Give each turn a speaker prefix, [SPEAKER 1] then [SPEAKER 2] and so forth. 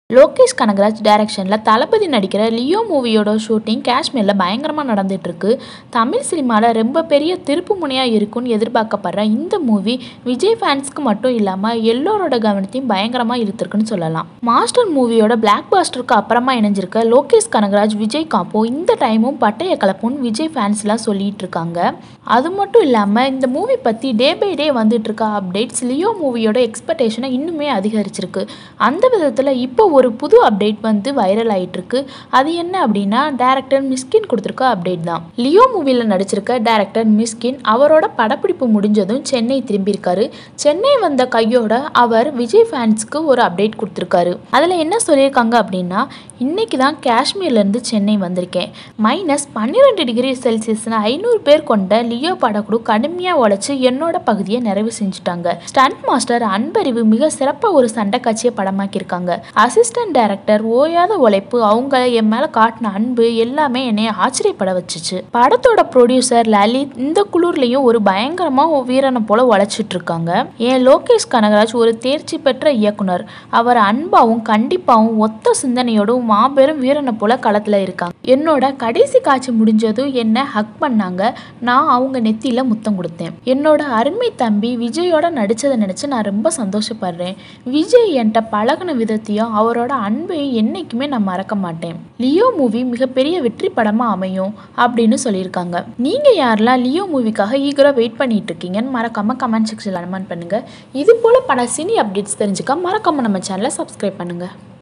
[SPEAKER 1] லோகேஷ் கனகராஜ் டைரக்ஷனில் தளபதி நடிக்கிற லியோ மூவியோட ஷூட்டிங் காஷ்மீரில் பயங்கரமாக நடந்துகிட்ருக்கு தமிழ் சினிமாவில் ரொம்ப பெரிய திருப்பு முனையாக இருக்கும்னு எதிர்பார்க்கப்படுற இந்த மூவி விஜய் ஃபேன்ஸ்க்கு மட்டும் இல்லாமல் எல்லோரோட கவனத்தையும் பயங்கரமாக இழுத்துருக்குன்னு சொல்லலாம் மாஸ்டர் மூவியோட பிளாக் பாஸ்டருக்கு அப்புறமா இணைஞ்சிருக்க லோகேஷ் கனகராஜ் விஜய் காப்போ இந்த டைமும் பட்டைய கலப்புன்னு விஜய் ஃபேன்ஸ்லாம் சொல்லிட்டு இருக்காங்க அது மட்டும் இல்லாமல் இந்த மூவி பற்றி டே பை டே வந்துட்டு இருக்க அப்டேட்ஸ் லியோ மூவியோட எக்ஸ்பெக்டேஷனை இன்னுமே அதிகரிச்சிருக்கு அந்த விதத்தில் இப்போ ஒரு புது அப்டேட் வந்து வைரல் ஆயிட்டு இருக்கு அது என்ன அப்படின்னா டேரக்டர் மிஸ்கின் கொடுத்துருக்க அப்டேட் தான் லியோ மூவியில் நடிச்சிருக்க டேரக்டர் மிஸ்கின் அவரோட படப்பிடிப்பு முடிஞ்சதும் சென்னை திரும்பியிருக்காரு சென்னை வந்த கையோட அவர் விஜய் ஃபேன்ஸ்க்கு ஒரு அப்டேட் கொடுத்துருக்காரு அதில் என்ன சொல்லியிருக்காங்க அப்படின்னா இன்னைக்கு தான் காஷ்மீர்லேருந்து சென்னை வந்திருக்கேன் மைனஸ் பன்னிரெண்டு டிகிரி செல்சியஸ்னு ஐநூறு பேர் கொண்ட லியோ படக்குழு கடுமையாக உழைச்சி என்னோட பகுதியை நிறைவு செஞ்சுட்டாங்க ஸ்டண்ட் மாஸ்டர் அன்பறிவு மிக சிறப்பாக ஒரு சண்டை காட்சியை படமாக்கியிருக்காங்க அசிஸ்டன்ட் டைரக்டர் ஓயாத உழைப்பு அவங்க என் மேலே காட்டின அன்பு எல்லாமே என்னை ஆச்சரியப்பட வச்சுச்சு படத்தோட ப்ரொடியூசர் லலித் இந்த குளூர்லேயும் ஒரு பயங்கரமாக வீரனை போல உழைச்சிட்டு இருக்காங்க ஏன் லோகேஷ் கனகராஜ் ஒரு தேர்ச்சி பெற்ற இயக்குனர் அவர் அன்பாவும் கண்டிப்பாவும் ஒத்த சிந்தனையோடும் மாபெரும் வீரனை போல களத்தில் இருக்காங்க என்னோட கடைசி காட்சி முடிஞ்சதும் என்னை ஹக் பண்ணாங்க நான் அவங்க நெத்தியில முத்தம் கொடுத்தேன் என்னோட அருமை தம்பி விஜயோட நடிச்சதை நினைச்சு நான் ரொம்ப சந்தோஷப்படுறேன் விஜய் என்கிட்ட பழகின விதத்தையும் அவரோட அன்பையும் என்னைக்குமே நான் மறக்க மாட்டேன் லியோ மூவி மிகப்பெரிய வெற்றி படமா அமையும் அப்படின்னு சொல்லியிருக்காங்க நீங்க யாரெல்லாம் லியோ மூவிக்காக ஈகரா வெயிட் பண்ணிட்டு இருக்கீங்கன்னு மறக்காம கமெண்ட் செக்ஷன்ல கமெண்ட் பண்ணுங்க இது போல பல சினி அப்டேட்ஸ் தெரிஞ்சுக்க மறக்காம நம்ம சேனலை சப்ஸ்கிரைப் பண்ணுங்க